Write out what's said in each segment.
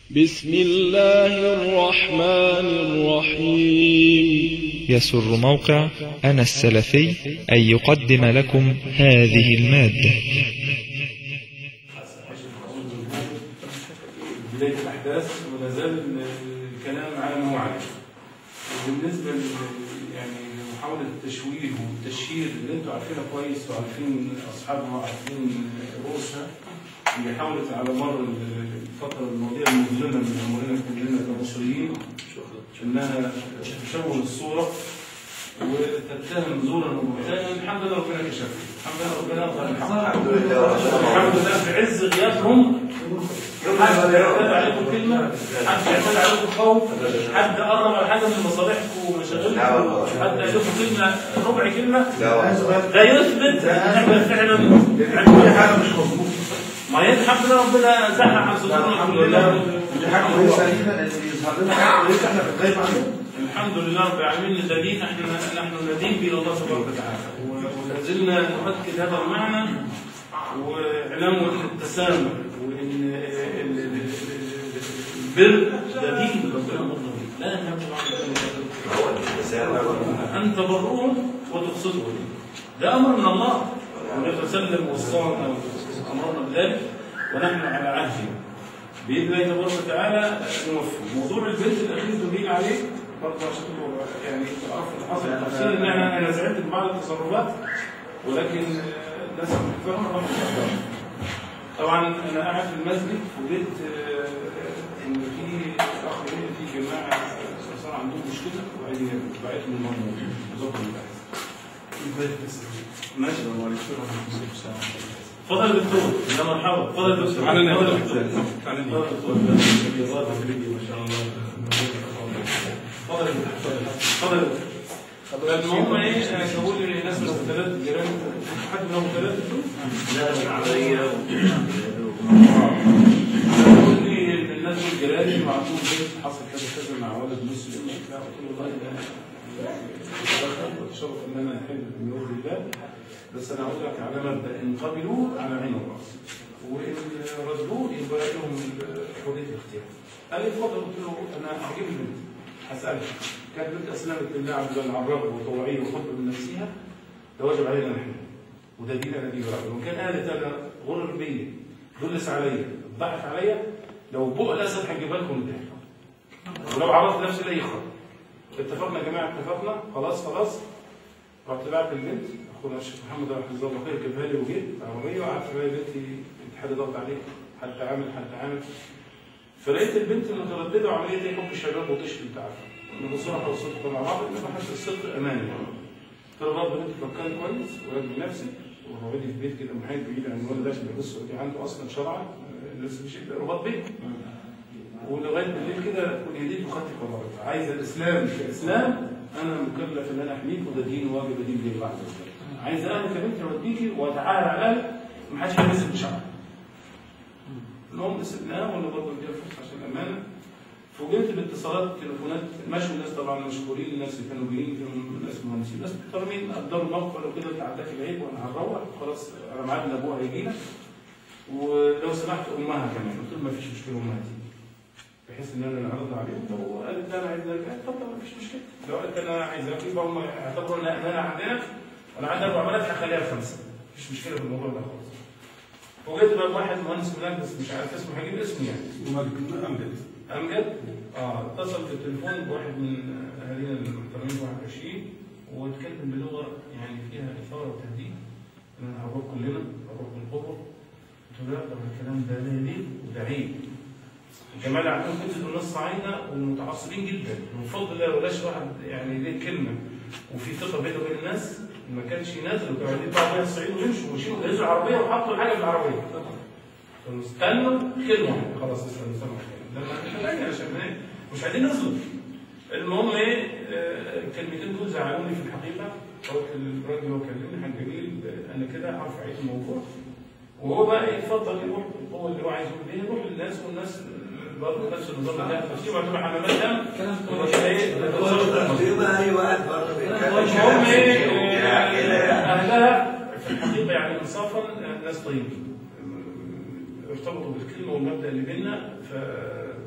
بسم الله الرحمن الرحيم يسر موقع أنا السلفي أن يقدم لكم هذه المادة بداية الأحداث ولا زال الكلام على ما هو عليه وبالنسبة ل- يعني لمحاولة التشويه والتشهير اللي انتوا عارفينها كويس وعارفين أصحابها وعارفين رؤوسها اللي حاولت على مر الفترة الماضية المظلمة من أمرنا كلنا كمصريين إنها تشوه الصورة وتتهم زورا وبهتانا الحمد لله ربنا كشف الحمد لله ربنا أظهر الحق الحمد لله في عز غيابهم حد اعتدى عليكم كلمة حد اعتدى عليكم خوف حد قرب على حاجة من مصالحكم ومشاغلكم حد قال لكم كلمة ربع كلمة ده يثبت ان احنا فعلا عندنا حاجة مش مظبوطة ما هي الحمد لله ربنا زحى عن صدورنا كلنا دي حاجه كويسه لينا ان يظهر لنا حاجه كويسه احنا بنخاف عنها الحمد لله رب العالمين ندين احنا نحن ندين الى الله تبارك وتعالى ولا زلنا نؤكد هذا المعنى واعلام التسامح وان ال- ال- ال- البر ده دين ربنا امرنا به لا نعمل ان تبروهم وتقسطوا إليهم. ده امر من الله والنبي صلى الله عليه وسلم وصانا وامرنا بذلك ونحن على عهده باذن الله تبارك وتعالى نوفي موضوع البنت الاخير تدين عليه برضه عشان تبقوا يعني تعرفوا اللي حصل التفصيل ان انا انا زعلت من بعض التصرفات ولكن آه، الناس محترمه طبعا محترمة. طبعا انا قاعد في المسجد وجدت آه، ان في اخ ليا في جماعه آه، صار عندهم مشكله وعايزين بعتهم المرمى بالظبط ماشي تفضل يا دكتور يا مرحبا تفضل يا دكتور تعالى تفضل يا نبدأ. دكتور تعالى تفضل يا دكتور الله يبارك ما شاء الله تفضل يا دكتور تفضل يا دكتور المهم ايه انا بقول للناس من ثلاث جيران حد منهم ثلاثه لا عليا بقول لي الناس دول جيراني وعندهم بيت حصل كذا كذا مع ولد مسلم وبتاع قلت له والله ده واتشرف ان انا احب بنور الله بس انا هقول لك على مبدا ان قبلوه على عين الراس وان ردوه يبقى لهم حريه الاختيار. قال لي اتفضل قلت له انا هجيب البنت هسالها كانت بنت اسلمت بالله عز وجل عن رغبه وطوعيه وحب من نفسها ده واجب علينا نحن وده دين انا دين ربنا وكان قالت انا غرر بيا دلس عليا ضحك عليا لو بق الاسد هجيبها لكم الضحك ولو عرضت نفسي لاي خطر اتفقنا يا جماعه اتفقنا خلاص خلاص رحت بعت البنت اخونا الشيخ محمد رحمه الله الله خير جابها لي وجيت العربيه وقعدت في بنتي انت حد ضغط عليك حد عامل حد عامل فلقيت البنت متردده وعمليه ايه حب الشباب وتشكي انت عارف ان بصراحه والصدق مع بعض ان بحس الصدق اماني قلت له برضه انت فكري كويس وراجعي نفسك وروحي في بيت كده محايد بعيد عن الولد ده عشان يبص ودي عنده اصلا شرعا الناس مش رباط بيت ولغايه بالليل كده تكون هديت وخدت قرارك عايز الاسلام كاسلام انا مكلف ان انا احميك وده دين واجب ودين دين بعد عايز اهلك يا بنتي اوديكي واتعالى على اهلك ما حدش هيمسك بشعرك المهم سبناه ولا برضه اديها فرصه عشان الامانه فوجئت باتصالات تليفونات مشوا الناس طبعا مشكورين الناس اللي كانوا جايين فيهم ناس مهندسين ناس محترمين قدروا الموقف لو كده انت عداك العيب وانا هنروح خلاص انا ميعاد ابوها هيجي لك ولو سمحت امها كمان قلت له ما فيش مشكله امها تيجي بحيث ان انا نعرض عليهم طب هو قالت انا عايز ارجع اتفضل ما فيش مشكله لو قالت انا عايز ارجع يبقى هم يعتبروا ان انا عندنا انا عندي اربع بنات هخليها بخمسه مفيش مشكله في الموضوع ده خالص وجيت بقى واحد مهندس هناك بس مش عارف اسمه هجيب اسمه يعني أمجد امجد اه اتصل بالتليفون بواحد من اهالينا المحترمين 21 واتكلم بلغه يعني فيها اثاره وتهديد ان انا هروح كلنا هروح بالقوه قلت له لا طب الكلام ده لا ليه وده عيب الجماعه اللي عندهم كتب الناس صعيدة ومتعصبين جدا من فضل الله ولاش واحد يعني ليه كلمه وفي ثقه بينه وبين الناس ما كانش ينزل وكانوا قاعدين بقى بين الصعيد ويمشوا ويشيلوا جهزوا العربيه وحطوا الحاجه في العربيه استنوا كلمه واحدة. خلاص استنوا سامح لما لا عشان إيه؟ مش عايزين نظلم المهم ايه آه، الكلمتين دول زعلوني في الحقيقه قلت للراجل هو كلمني حاج جميل آه، انا كده هرفع ايد الموضوع وهو بقى يتفضل يروح هو اللي هو عايز يقول ايه يروح للناس والناس برضه نفس النظام ده في معتبر حمامات دم ومش ايه يبقى اي واحد برضه بيتكلم المهم ايه آه، اهلها في الحقيقه يعني انصافا آه، ناس طيبين ارتبطوا بالكلمه والمبدا اللي بيننا ف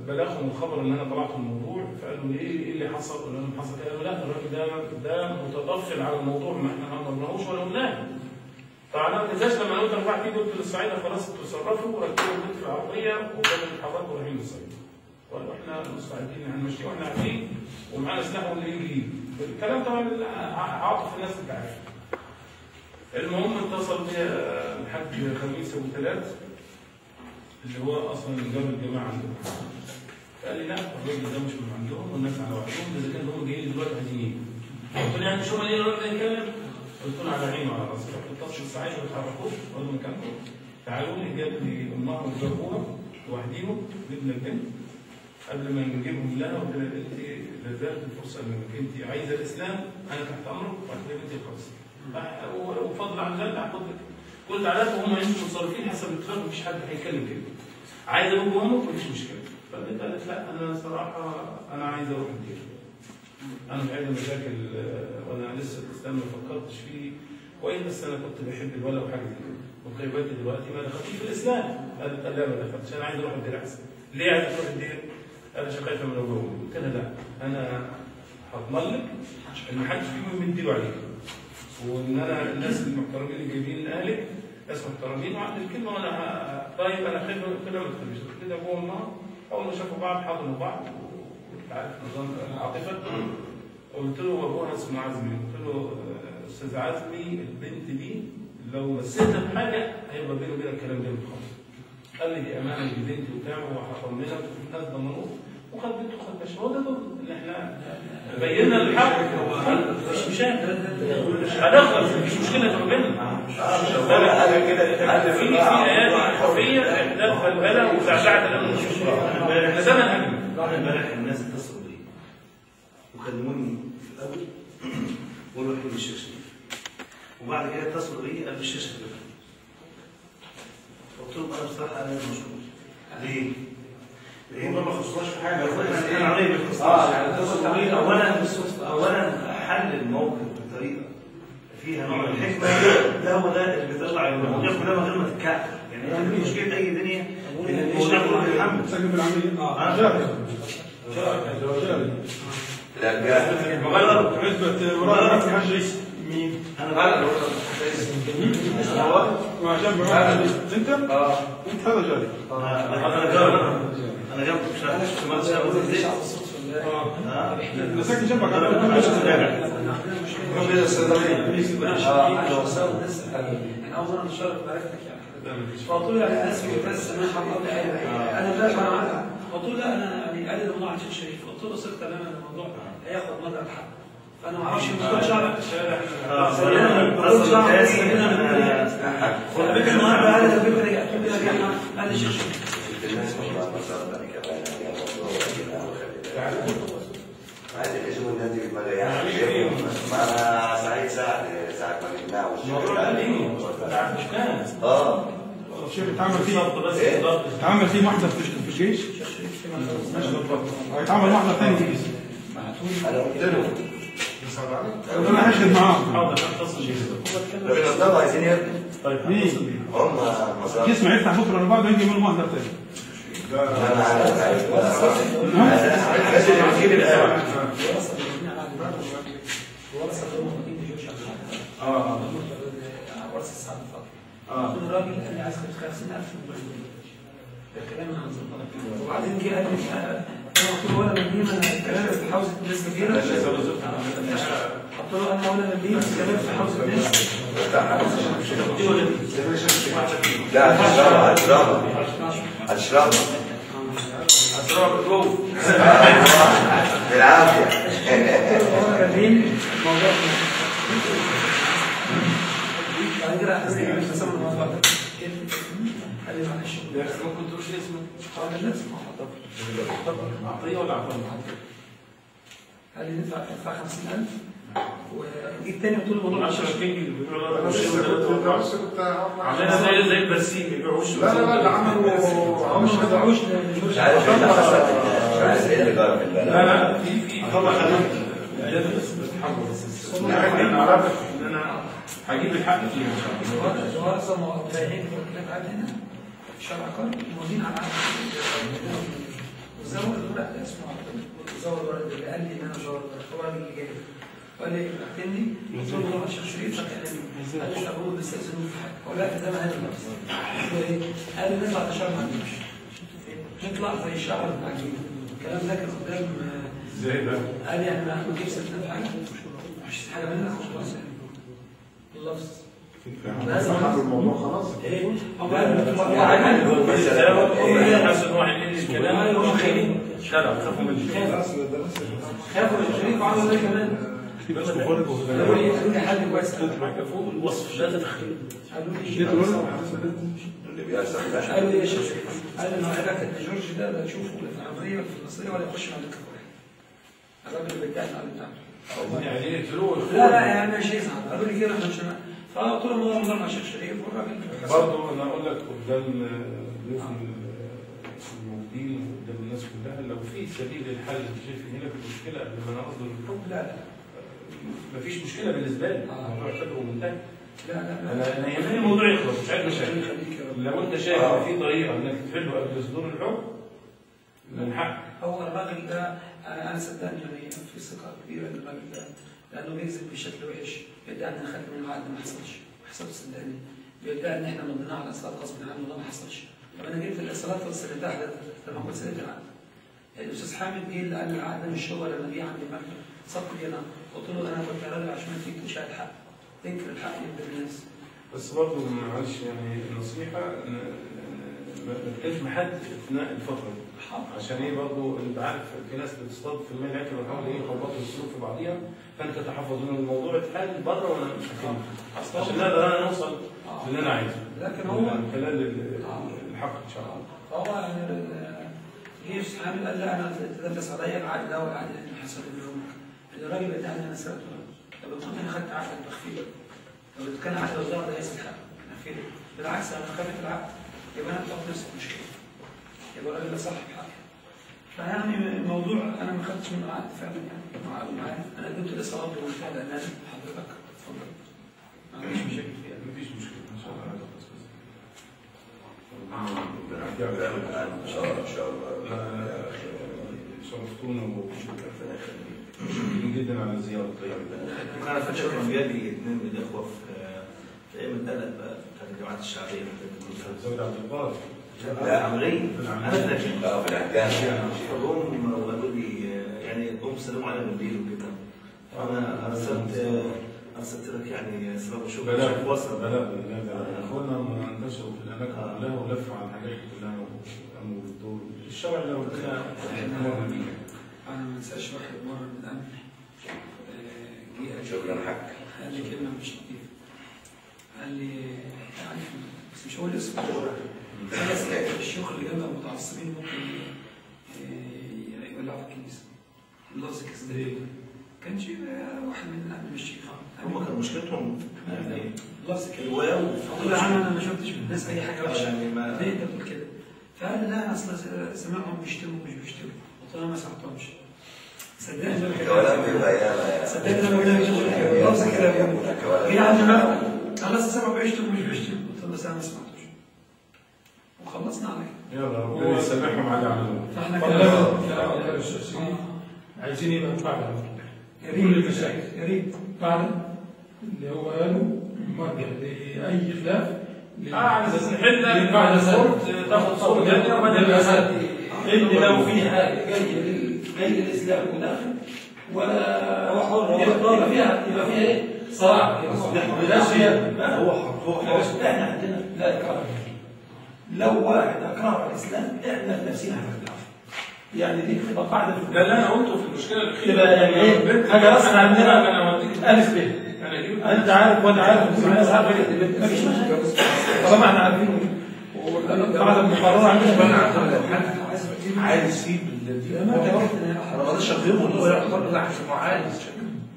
بلغهم الخبر ان انا طلعت الموضوع فقالوا لي ايه ايه اللي حصل؟ قلت لهم حصل كده قالوا لا الراجل ده ده متطفل على الموضوع ما احنا ما امرناهوش ولا قلناه طبعا انا ما تنساش لما انا قلت اربع ايدي قلت للصعيده خلاص انتوا تصرفوا وركبوا البيت في العربيه وكانوا يتحركوا رايحين للصعيد وقالوا احنا مستعدين هنمشي واحنا عارفين ومعانا سلاح واللي يجي يجي الكلام طبعا عاطف الناس انت عارف المهم اتصل بي الحاج خميس ابو ثلاث اللي هو اصلا جاب الجماعه عندهم قال لي لا الراجل ده مش من عندهم والناس على وعدهم ده اذا كان هم جايين دلوقتي عايزين يجوا قلت له يعني شو ما ليه الراجل ده يتكلم قلت له على عيني وعلى راسي رحت اتصل السعيد ما تحركوش قالوا مكانكم تعالوا لي جاب لي امها وجابوها لوحديهم جبنا البنت قبل ما نجيبهم لها قلت لها انت لازالت الفرصه انك انت عايزه الاسلام انا تحت امرك وبعد كده انت خلاص وفضل عن ذلك هاخد لك كل العادات وهم انتم متصرفين حسب الاتفاق مفيش حد هيتكلم كده عايز اروح امك مفيش مشكله فالبنت قالت لا انا صراحه انا عايز اروح الدين انا مش عايز مشاكل آه، وانا لسه الاسلام ما فكرتش فيه كويس بس انا كنت بحب الولا وحاجه زي كده وخيباتي دلوقتي ما دخلتش في الاسلام قالت لا ما دخلتش انا عايز اروح الدين احسن ليه عايز تروح الدين؟ قال عشان خايفه من ابوه قلت لها لا انا هضمن لك ان ما حدش فيهم يمد ايده عليك وان انا الناس المحترمين اللي جايبين اهلك ناس محترمين وعند الكلمه وانا ه- طيب انا خايف قلت لها ما تخافيش كده ابوه وامها اول ما شافوا بعض حضنوا بعض وانت عارف نظام العاطفه قلت له ابوها اسمه عزمي قلت له آه، استاذ عزمي البنت دي لو مسيتها بحاجه هيبقى بيني وبينك كلام جامد خالص قال لي دي امانه دي بنتي وبتاع وهطمنك والناس ضمنوه وخد بنته وخد باشا هو ده دور اللي احنا بينا الحق مفيش مشاكل هنخلص مفيش مشكله في بيننا في في ايات حريه احداث بلبله وزعزعه الامن والشرطه احنا زمن هجم امبارح الناس اتصلوا بي وكلموني في الاول وقالوا احنا الشيخ شريف وبعد كده اتصلوا بي قالوا الشيخ شريف قلت لهم انا بصراحه انا مشغول ليه؟ لان هم ما خصوصناش في حاجه انا عليه بالقصه اه يعني اتصلوا بينا اولا اولا حل الموقف بطريقه فيها نوع من الحكمه ده هو ده اللي بيطلع المواضيع كلها من غير ما تتكعكع يعني هي دي مشكله اي دنيا ان المواضيع كلها بتتحمل سجل بالعمليه آه. جاري لا جاهز غلط عزبة وراء في حاج عيسى مين؟ انا غلط مع جنب انت؟ اه انت هذا جاري انا جنبك انا جنبك مش عارف ما تشابه ازاي انا ساكن جنبك انا على كنت مش متابع انا اول مره نشارك معرفتك يعني فقلت له يعني الناس بس انا حرمت انا امبارح انا معاك قلت له لا انا يعني قال لي ده موضوع عن شيخ شريف قلت له صرت تماما الموضوع هياخد مدى الحق فانا ما اعرفش ما كنتش اعرف فبيك النهارده قال لي بيك رجعت لي رجعنا قال لي شيخ شريف الناس والله ما صار ذلك بين الموضوع عايز يشوف الناس دي بتبقى يعني شايفهم. ما انا سعيد سعد ساعة ما جبناه اه الشيخ اتعمل فيه ايه اتعمل فيه محضر في في الجيش ماشي هيتعمل محضر ثاني في الجيش انا قلت له انا هشهد معاه لكن الطلبة عايزين يبنوا مين؟ هم مصاري الجيش ما يفتح بكره ولا بعده يجي يعمل محضر ثاني انا عارف عارف بس اللي بتجيب الآن اه ورث السعد الفضل اه الراجل قال لي عايز 50000 ده كلام عن وبعدين جه قال لي انا قلت له ولا مليم انا الكلام في حوزه ناس كبيره قلت له انا ولا مليم الكلام في حوزه ناس لا هتشربها هتشربها هتشربها بالعافية هو مليم موضوع بعد كده قصدي مش بسمع الموضوع ده قال لي معلش ممكن تقول شيء اسمه قال لي لازم احضر عطيه ولا عطيه؟ قال لي ندفع ندفع 50000 وجيت تاني قلت له الموضوع 10 مش كينج اللي بيقولوا انا لا كنت كنت عاملين زي زي البرسيم بيبيعوا وشه لا لا لا ده عملوا هم ما دفعوش مش عارف ايه اللي حصل مش عارف ايه اللي جرى في البلد لا لا في في طبعا زياده بس بتحول بس انا عرفت ان انا هجيب الحق فيها ان شاء الله الورثه رايحين في الكتاب قاعد هنا في الشارع العقاري موجودين على عقد والزمن اسمه زور ورد اللي قال لي ان انا زور ورد هو الراجل اللي جاي وقال لي بعتني قلت له والله الشيخ شريف فكلمني قال لي مش هقول بس استاذنوك في حاجه هو لا ده ما هذا نفس قلت له ايه؟ قال لي نطلع تشرب ما نمشي نطلع زي الشعر العجيب الكلام ده كان قدام آه، ازاي بقى؟ قال لي احنا هنجيب سيرتنا في حاجه مش حاجه منك خلاص يعني اللفظ لازم حل الموضوع خلاص ايه هو قال هو عمل هو حاسس ان هو هينقل الكلام هو خايف شرب خافوا من خافوا من الشريك وعملوا ايه كمان قالوا لي قالوا لي حل كويس قوي. فوق الوصف لا تتخيل قالوا لي قالوا لي يا شيخ قال ان حضرتك ان جورج ده لا تشوفه لا في العمريه ولا في المصريه ولا يخش مع الكفار الراجل اللي بيتكلم على بتاعه يعني يقتلوه لا لا يعني مش يزعل قالوا لي كده احنا مش هنعمل. فقلت لهم والله نظام مع الشيخ شريف والراجل برضه انا اقول لك قدام ضيوف الموجودين وقدام الناس كلها لو في سبيل للحل انت شايف ان لك مشكله قبل ما انا اصدر الحكم لا لا مفيش مشكله بالنسبه لي الموضوع اعتبره منتهي لا لا لا انا انا يهمني الموضوع يخلص مش عايز مشاكل يخليك يا رب لو انت شايف ان في طريقه انك تحله قبل صدور الحكم من حق هو الراجل ده انا انا صدقني يعني في ثقه كبيره ان الراجل ده لانه بيكذب بشكل وحش بيدعي ان خدت من العقد ما حصلش ما حصلش صدقني بيدعي ان احنا مضينا على اصلاح غصب عنه وده ما حصلش طب انا جبت الاصالات والسنه ده لما كنت سنه العقد الاستاذ حامد جه اللي قال العقد مش هو لما جه عند المكتب صف لي انا قلت له انا كنت راجل عشان فيك تشاهد حق تنكر الحق يبقى الناس بس برضه معلش يعني النصيحه ن- ن- ما ما تكلمش مع حد اثناء الفتره دي عشان ايه برضه انت عارف في ناس بتصطاد في الماء الاكل والحمد ايه يخبطوا السلوك في بعضيها فانت تحفظ ان الموضوع اتحل بره ولا مش هتحل عشان نقدر انا نوصل للي انا عايزه لكن هو من خلال ال- الحق ان شاء الله فهو يعني ال- جه الاستاذ حامد قال لا انا تدبس عليا العقد ده والعقد اللي حصل اليوم الراجل بتاعي انا سالته طب كنت انا خدت عقد بخفيه لو كان عقد الظهر ده يسال حق أخفيه. بالعكس انا خافت العقد يبقى انا بتاخد نفس المشكله يبقى الراجل ده صاحب حق فيعني الموضوع انا ما خدتش منه عقد فعلا يعني مع معايا انا قدمت الاصابه بالفعل انا حضرتك اتفضل ما عنديش مشاكل فيها مفيش مشكله ان شاء الله هتخلص بس. ان شاء الله ان شاء الله آه، شرفتونا وشكرا جدا على الزياره الطيبه انا فاكر كان بيجي اثنين من الاخوه في في ايام الثلاث بقى بتاعت الجامعات الشعبيه زود عبد القادر لا عمليه انا فاكر لا في الاحكام فجم وقالوا لي يعني هم سلموا علينا بالليل وكده فانا ارسلت ارسلت لك يعني سلام وشكر بلاغ شوف وصل بلاغ بلاغ اخونا ما انتشروا في الاماكن كلها ولفوا على الحاجات كلها وقاموا بالدور الشرع لو كنا مر بيه انا ما انساش واحد مره من الامن آه، جه قال لي- شكرا حق قال لي كلمه مش لطيفه قال لي يعني بس مش هقول اسمه بس الشيوخ اللي جنب المتعصبين ممكن آه، يولعوا في الكنيسه اللفظ كده كان شيء آه، واحد من الامن مش شيخ هم كان مشكلتهم يعني لفظ كده الواو فقلت له يا عم انا ما شفتش من الناس اي حاجه وحشه يعني ما ليه انت بتقول كده؟ فقال لي لا اصل سمعهم بيشتموا مش بيشتموا قلت له انا ما سمعتهمش صدقني كلام بيبقى ياما صدقني لما قلنا لي لفظ كده يا ابني يا عم لا خلاص سمعوا بيشتموا مش بيشتموا قلت له بس انا ما سمعتوش وخلصنا على كده يلا ربنا يسامحهم على اللي عملوه فاحنا لا، كده لا، لا، أستاذ سيدي. آه. عايزين يبقى فعلا يا كل ريت المشاكل يا ريت فعلا اللي هو قاله مرجع لأي خلاف اه نحل بعد صوت تاخد صوت جديد وبدل الأسد اللي لو في حاجة جاية لل- جاية للإسلام والآخر ولا هو حر. يبقى فيها يبقى فيها إيه؟ صراع بلاش هي هو حر هو حر احنا عندنا لا إكراه لو واحد أكره على الإسلام احنا في نفسنا هنرجع يعني دي تبقى قاعدة في ده اللي انا قلته في المشكله الاخيره تبقى يعني ايه حاجه اصلا عندنا انا وديك الف ب انا اجيب انت عارف وانا عارف والناس عارفه ما فيش مشاكل طالما احنا عارفين بعد المقرره عندنا عايز يسيب الذي ما انت قلت ان انا ما اقدرش اخدمه هو يعتبر لا عشان هو عايز